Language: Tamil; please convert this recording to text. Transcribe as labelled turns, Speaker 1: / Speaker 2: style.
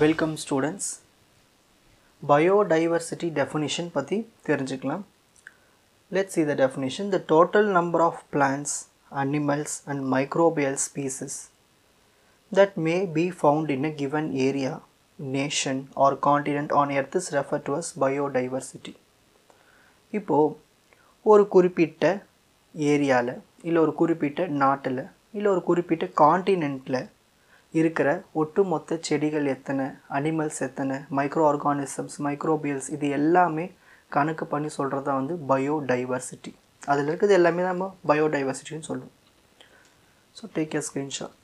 Speaker 1: வெல்கம் ஸ்டூடெண்ட்ஸ் பயோடைவர்சிட்டி டெஃபினிஷன் பற்றி தெரிஞ்சுக்கலாம் let's see the definition the total number of plants animals and microbial species that may be found in a given area nation or continent on earth is referred to as biodiversity இப்போது ஒரு குறிப்பிட்ட ஏரியாவில் இல்லை ஒரு குறிப்பிட்ட நாட்டில் இல்லை ஒரு குறிப்பிட்ட காண்டினெண்ட்டில் இருக்கிற ஒட்டுமொத்த செடிகள் எத்தனை அனிமல்ஸ் எத்தனை மைக்ரோ ஆர்கானிசம்ஸ் மைக்ரோபியல்ஸ் இது எல்லாமே கணக்கு பண்ணி சொல்கிறது தான் வந்து பயோடைவர்சிட்டி அதில் இருக்கிறது எல்லாமே நம்ம பயோடைவர்சிட்டின்னு சொல்லுவோம் ஸோ டேக் எ ஸ்க்ரீன்ஷாட்